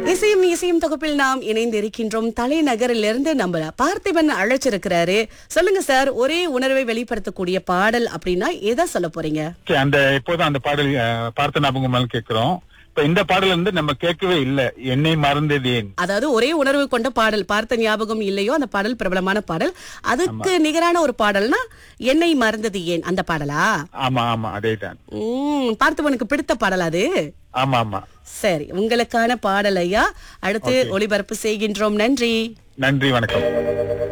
இசையும் இசையும் தொகுப்பில் நாம் இணைந்து இருக்கின்றோம் தலைநகரிலிருந்து நம்ம பார்த்திபன் அழைச்சிருக்கிறாரு சொல்லுங்க சார் ஒரே உணர்வை வெளிப்படுத்தக்கூடிய பாடல் அப்படின்னா எதை சொல்ல போறீங்க Okay, அந்த இப்போதான் அந்த பாடல் அஹ், பார்த்த ஞாபகம் மேல கேட்கிறோம் இப்ப இந்த பாடல் வந்து நம்ம கேட்கவே இல்ல என்னை மறந்தது ஏன் அதாவது ஒரே உணர்வு கொண்ட பாடல் பார்த்த ஞாபகம் இல்லையோ அந்த பாடல் பிரபலமான பாடல் அதுக்கு நிகரான ஒரு பாடல்னா என்னை மறந்தது ஏன் அந்த பாடலா ஆமா ஆமா அதேதான் உம் பார்த்திபனுக்கு பிடித்த பாடல் அது ஆமா ஆமா சரி உங்களுக்கான பாடல் ஐயா அடுத்து ஒளிபரப்பு செய்கின்றோம் நன்றி நன்றி வணக்கம்